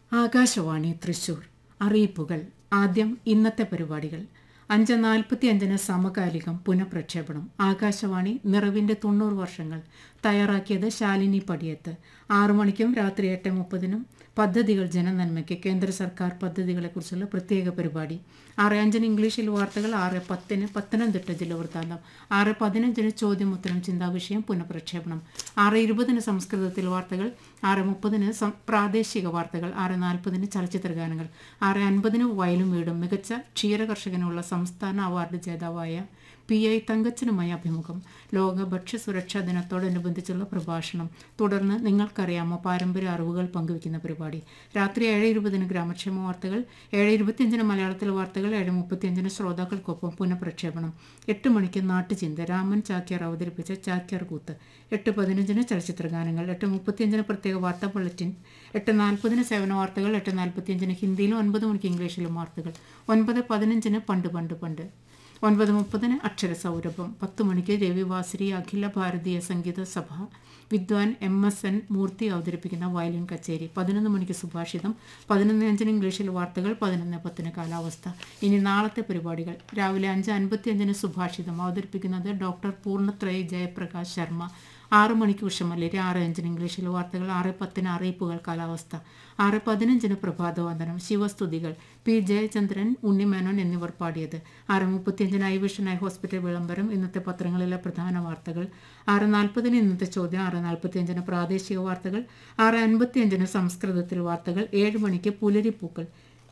ആകാശവാണി തൃശൂർ അറിയിപ്പുകൾ ആദ്യം ഇന്നത്തെ പരിപാടികൾ അഞ്ച് നാൽപ്പത്തി അഞ്ചിന് സമകാലികം പുനഃപ്രക്ഷേപണം ആകാശവാണി നിറവിന്റെ തൊണ്ണൂറ് വർഷങ്ങൾ തയ്യാറാക്കിയത് ശാലിനി പടിയത്ത് ആറു മണിക്കും രാത്രി എട്ട് മുപ്പതിനും പദ്ധതികൾ ജനനന്മയ്ക്ക് കേന്ദ്ര സർക്കാർ പദ്ധതികളെക്കുറിച്ചുള്ള പ്രത്യേക പരിപാടി ആറ് അഞ്ചിന് ഇംഗ്ലീഷിൽ വാർത്തകൾ ആറ് പത്തിന് പത്തനംതിട്ട ജില്ല വൃത്താന്തം ആറ് പതിനഞ്ചിന് ചോദ്യമുത്തരം ചിന്താവിഷയം പുനഃപ്രക്ഷേപണം ആറ് ഇരുപതിന് സംസ്കൃതത്തിൽ വാർത്തകൾ ആറ് മുപ്പതിന് സം- പ്രാദേശിക വാർത്തകൾ ആറ് നാൽപ്പതിന് ചലച്ചിത്ര ഗാനങ്ങൾ ആറ് അൻപതിന് വയലും വീടും മികച്ച ക്ഷീരകർഷകനുള്ള സംസ്ഥാന അവാർഡ് ജേതാവായ പി ഐ തങ്കച്ചനുമായി അഭിമുഖം ലോക ഭക്ഷ്യസുരക്ഷാ ദിനത്തോടനുബന്ധിച്ചുള്ള പ്രഭാഷണം തുടർന്ന് നിങ്ങൾക്കറിയാമോ പാരമ്പര്യ അറിവുകൾ പങ്കുവയ്ക്കുന്ന പരിപാടി രാത്രി ഏഴ് ഇരുപതിന് ഗ്രാമക്ഷേമ വാർത്തകൾ ഏഴ് ഇരുപത്തിയഞ്ചിന് മലയാളത്തിലെ വാർത്തകൾ ഏഴ് മുപ്പത്തിയഞ്ചിന് ശ്രോതാക്കൾക്കൊപ്പം പുനഃപ്രക്ഷേപണം എട്ട് മണിക്ക് നാട്ടുചിന്ത രാമൻ ചാക്യാർ അവതരിപ്പിച്ച ചാക്യാർ കൂത്ത് എട്ട് പതിനഞ്ചിന് ചലച്ചിത്ര ഗാനങ്ങൾ എട്ട് മുപ്പത്തിയഞ്ചിന് പ്രത്യേക വാർത്താ ബുള്ളറ്റിൻ എട്ട് നാൽപ്പതിന് സേവന വാർത്തകൾ എട്ട് നാൽപ്പത്തിയഞ്ചിന് ഹിന്ദിയിലും ഒൻപത് മണിക്ക് ഇംഗ്ലീഷിലും വാർത്തകൾ ഒൻപത് പതിനഞ്ചിന് പണ്ട് പണ്ട് പണ്ട് ഒൻപത് മുപ്പതിന് അക്ഷരസൗരഭം പത്ത് മണിക്ക് രവിവാസരി അഖില ഭാരതീയ സംഗീത സഭ വിദ്വാൻ എം എസ് എൻ മൂർത്തി അവതരിപ്പിക്കുന്ന വയലിൻ കച്ചേരി പതിനൊന്ന് മണിക്ക് സുഭാഷിതം പതിനൊന്ന് അഞ്ചിന് ഇംഗ്ലീഷിൽ വാർത്തകൾ പതിനൊന്ന് പത്തിന് കാലാവസ്ഥ ഇനി നാളത്തെ പരിപാടികൾ രാവിലെ അഞ്ച് അൻപത്തിയഞ്ചിന് സുഭാഷിതം അവതരിപ്പിക്കുന്നത് ഡോക്ടർ പൂർണ്ണത്രയ് ജയപ്രകാശ് ശർമ്മ ആറ് മണിക്ക് ഉഷമല്ലേരി ആറ് അഞ്ചിന് ഇംഗ്ലീഷിൽ വാർത്തകൾ ആറ് പത്തിന് അറിയിപ്പുകൾ കാലാവസ്ഥ ആറ് പതിനഞ്ചിന് പ്രഭാതവന്ദനം ശിവസ്തുതികൾ പി ജയചന്ദ്രൻ ഉണ്ണിമേനോൻ എന്നിവർ പാടിയത് ആറ് മുപ്പത്തിയഞ്ചിന് ഐ വിഷൻ ഐ ഹോസ്പിറ്റൽ വിളംബരം ഇന്നത്തെ പത്രങ്ങളിലെ പ്രധാന വാർത്തകൾ ആറ് നാൽപ്പതിന് ഇന്നത്തെ ചോദ്യം ആറ് നാൽപ്പത്തിയഞ്ചിന് പ്രാദേശിക വാർത്തകൾ ആറ് അൻപത്തിയഞ്ചിന് സംസ്കൃതത്തിൽ വാർത്തകൾ ഏഴ് മണിക്ക് പുലരിപ്പൂക്കൾ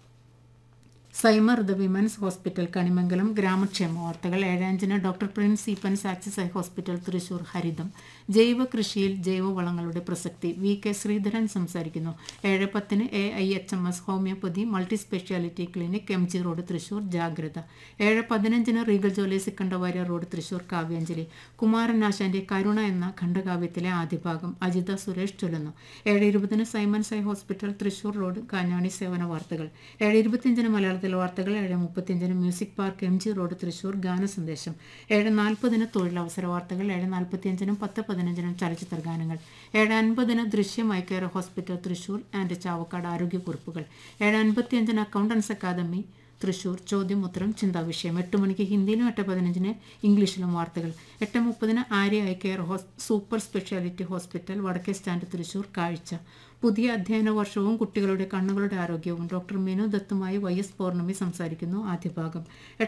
Cimar the women's hospital Kanimangalam ഗ്രാമക്ഷേമ വാർത്തകൾ ഏഴാഞ്ചിന് doctor Prince Eapen's axis eye hospital Thrissur ഹരിതം ജൈവ കൃഷിയിൽ ജൈവവളങ്ങളുടെ പ്രസക്തി വി കെ ശ്രീധരൻ സംസാരിക്കുന്നു ഏഴ് പത്തിന് A I H M S homoeopathy multi speciality clinic M G road Thrissur ജാഗ്രത ഏഴ് പതിനഞ്ചിന് റീഗൽ ജോലി സിക്കണ്ടവാര്യ റോഡ് തൃശൂർ കാവ്യാഞ്ജലി കുമാരനാശാന്റെ കരുണ എന്ന ഖണ്ഡകാവ്യത്തിലെ ആദ്യ ഭാഗം അജിത സുരേഷ് ചൊല്ലുന്നു ഏഴ് ഇരുപതിന് Simon's eye hospital Thrissur road Kanjani സേവന വാർത്തകൾ ഏഴ് ഇരുപത്തിയഞ്ചിന് മലയാളത്തിലെ വാർത്തകൾ ഏഴ് മുപ്പത്തിയഞ്ചിന് music park M G road Thrissur ഗാന സന്ദേശം ഏഴ് നാൽപ്പതിന് തൊഴിലവസര വാർത്തകൾ ഏഴ് നാൽപ്പത്തിയഞ്ചിനും പത്ത് പതിനഞ്ചിനും ചലച്ചിത്ര ഗാനങ്ങൾ ഏഴ് അൻപതിന് ദൃശ്യം eye care hospital Thrissur and Chavakkad ആരോഗ്യക്കുറിപ്പുകൾ ഏഴ് അൻപത്തിയഞ്ചിന് അക്കൗണ്ടൻസ് അക്കാദമി തൃശൂർ ചോദ്യം ഉത്തരം ചിന്താവിഷയം എട്ട് മണിക്ക് ഹിന്ദിയിലും എട്ട് പതിനഞ്ചിന് ഇംഗ്ലീഷിലും വാർത്തകൾ എട്ട് മുപ്പതിന് ആര്യ ഐ കെയർ ഹോസ് സൂപ്പർ സ്പെഷ്യാലിറ്റി ഹോസ്പിറ്റൽ വടക്കേ സ്റ്റാൻഡ് തൃശൂർ കാഴ്ച പുതിയ അധ്യയന വർഷവും കുട്ടികളുടെ കണ്ണുകളുടെ ആരോഗ്യവും ഡോക്ടർ മിനു ദത്തുമായി വൈ എസ് പൗർണമി സംസാരിക്കുന്നു ആദ്യ ഭാഗം